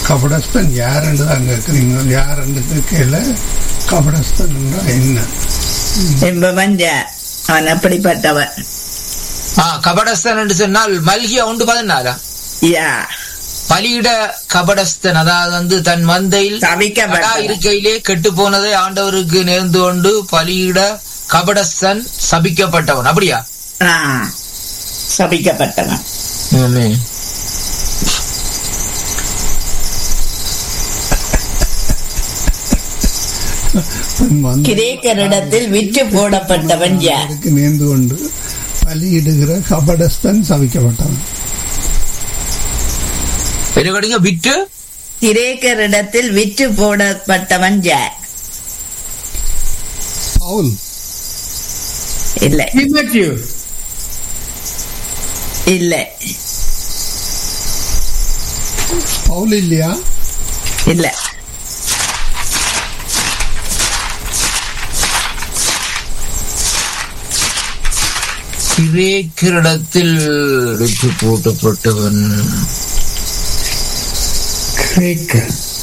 கபடஸ்தன் யாருன்னு தான் கேட்குறீங்க யாருன்னு கேட்கல கபடஸ்தன் என்ன என்பவன் யார் அவன் அப்படிப்பட்டவன் ஆ கபடஸ்தன் என்று சொன்னால் மல்கியா உண்டு பதினாலா யா பலியிட கபடஸ்தன் அதாவது வந்து தன் மந்தையில் சபிக்கப்பட்டவன். கடா இருக்கையிலே கெட்டு போனதை ஆண்டவருக்கு நேர்ந்து கொண்டு பலியிட கபடஸ்தன் சபிக்கப்பட்டவன் அப்படியா ஆ, சபிக்கப்பட்டவன் தன் வந்து கிரேக்கரிடத்தில் விற்று போடப்பட்டவன் யார் அவருக்கு நேர்ந்து கொண்டு பலியிடுகிற கபடஸ்தன் சபிக்கப்பட்டவன் என்ன விட்டு கிரேக்கரிடத்தில் விற்று போடப்பட்டவன் யார் பவுல் இல்ல Matthew. இல்ல பவுல் இல்லையா இல்ல கிரேக்கரிடத்தில் விட்டு போட்டப்பட்டவன் கிரேக்க